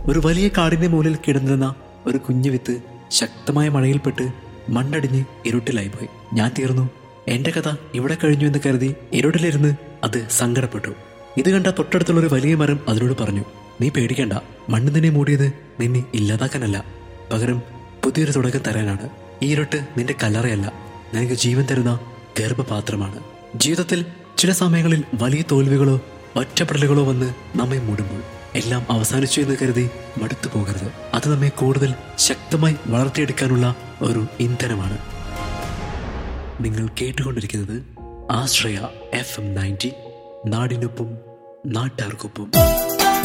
ഒരു വലിയ കാടിന്റെ മുകളിൽ കിടന്നിരുന്ന ഒരു കുഞ്ഞു വിത്ത് ശക്തമായ മഴയിൽപ്പെട്ട് മണ്ണടിഞ്ഞ് ഇരുട്ടിലായിപ്പോയി ഞാൻ തീർന്നു എന്റെ കഥ ഇവിടെ കഴിഞ്ഞു എന്ന് കരുതി ഇരുട്ടിലിരുന്ന് അത് സങ്കടപ്പെട്ടു ഇത് കണ്ട തൊട്ടടുത്തുള്ള ഒരു വലിയ മരം അതിനോട് പറഞ്ഞു നീ പേടിക്കണ്ട മണ്ണ് നിന്നെ മൂടിയത് നിന്നെ ഇല്ലാതാക്കാനല്ല പകരം പുതിയൊരു തുടക്കം തരാനാണ് ഈ ഇരുട്ട് നിന്റെ കല്ലറയല്ല നിനക്ക് ജീവൻ തരുന്ന ഗർഭപാത്രമാണ് ജീവിതത്തിൽ ചില സമയങ്ങളിൽ വലിയ തോൽവികളോ ഒറ്റപ്പെടലുകളോ വന്ന് നമ്മെ മൂടുമ്പോൾ എല്ലാം അവസാനിച്ചു എന്ന് കരുതി മടുത്തു പോകരുത് അത് നമ്മെ കൂടുതൽ ശക്തമായി വളർത്തിയെടുക്കാനുള്ള ഒരു ഇന്ധനമാണ് നിങ്ങൾ കേട്ടുകൊണ്ടിരിക്കുന്നത് ആശ്രയ എഫ് എം നയൻറ്റി നാടിനൊപ്പം നാട്ടാർക്കൊപ്പം